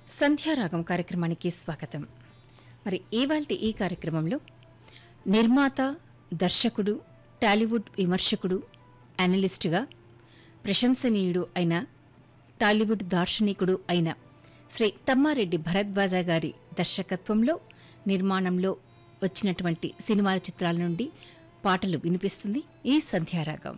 సంధ్యారాగం కార్యక్రమానికి స్వాగతం మరి ఇవాల్టి ఈ కార్యక్రమంలో నిర్మాత దర్శకుడు టాలీవుడ్ విమర్శకుడు అనలిస్టుగా ప్రశంసనీయుడు అయిన టాలీవుడ్ దార్శనికుడు అయిన శ్రీ తమ్మారెడ్డి భరద్వాజ గారి దర్శకత్వంలో నిర్మాణంలో వచ్చినటువంటి సినిమాల చిత్రాల నుండి పాటలు వినిపిస్తుంది ఈ సంధ్యారాగం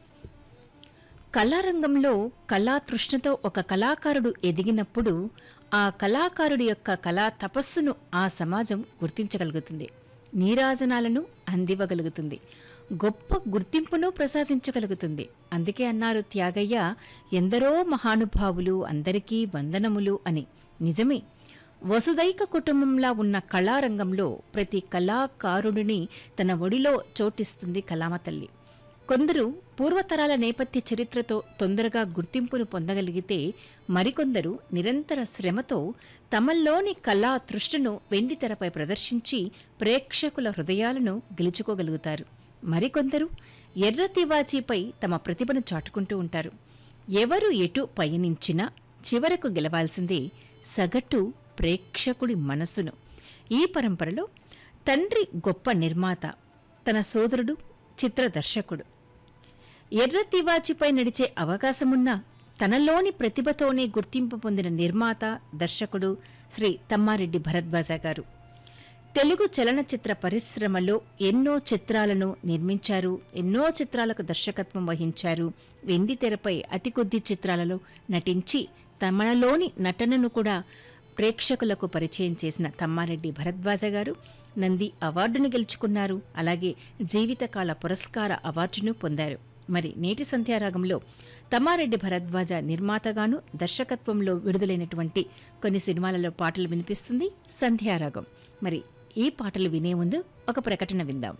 కళారంగంలో కళాతృష్ణతో ఒక కళాకారుడు ఎదిగినప్పుడు ఆ కళాకారుడి యొక్క కళా తపస్సును ఆ సమాజం గుర్తించగలుగుతుంది నీరాజనాలను అందివ్వగలుగుతుంది గొప్ప గుర్తింపును ప్రసాదించగలుగుతుంది అందుకే అన్నారు త్యాగయ్య ఎందరో మహానుభావులు అందరికీ వందనములు అని నిజమే వసుదైక కుటుంబంలా ఉన్న కళారంగంలో ప్రతి కళాకారుడిని తన ఒడిలో చోటిస్తుంది కళామ తల్లి కొందరు పూర్వతరాల నేపథ్య చరిత్రతో తొందరగా గుర్తింపును పొందగలిగితే మరికొందరు నిరంతర శ్రమతో తమల్లోని కళా తృష్ణను వెండితెరపై ప్రదర్శించి ప్రేక్షకుల హృదయాలను గెలుచుకోగలుగుతారు మరికొందరు ఎర్ర తివాచీపై తమ ప్రతిభను చాటుకుంటూ ఉంటారు ఎవరు ఎటు పయనించినా చివరకు గెలవాల్సిందే సగటు ప్రేక్షకుడి మనస్సును ఈ పరంపరలో తండ్రి గొప్ప నిర్మాత తన సోదరుడు చిత్ర దర్శకుడు ఎర్ర తివాచిపై నడిచే అవకాశమున్నా తనలోని ప్రతిభతోనే గుర్తింపు పొందిన నిర్మాత దర్శకుడు శ్రీ తమ్మారెడ్డి భరద్వాజ గారు తెలుగు చలనచిత్ర పరిశ్రమలో ఎన్నో చిత్రాలను నిర్మించారు ఎన్నో చిత్రాలకు దర్శకత్వం వహించారు వెండి తెరపై అతి కొద్ది చిత్రాలలో నటించి తమలోని నటనను కూడా ప్రేక్షకులకు పరిచయం చేసిన తమ్మారెడ్డి భరద్వాజ గారు నంది అవార్డును గెలుచుకున్నారు అలాగే జీవితకాల పురస్కార అవార్డును పొందారు మరి నేటి సంధ్యారాగంలో తమ్మారెడ్డి భరద్వాజ నిర్మాతగాను దర్శకత్వంలో విడుదలైనటువంటి కొన్ని సినిమాలలో పాటలు వినిపిస్తుంది సంధ్యారాగం మరి ఈ పాటలు వినే ముందు ఒక ప్రకటన విందాం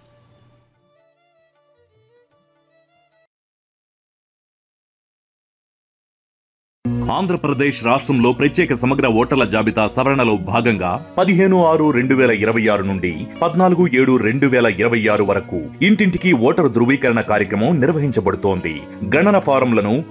ఆంధ్రప్రదేశ్ రాష్ట్రంలో ప్రత్యేక సమగ్ర ఓటర్ల జాబితా సవరణలో భాగంగా పదిహేను ఆరు రెండు వేల ఇరవై ఆరు నుండి పద్నాలుగు ఏడు రెండు వేల ఇరవై ఆరు వరకు ఇంటింటికి ఓటరు ధృవీకరణ కార్యక్రమం నిర్వహించబడుతోంది గణన ఫారంలను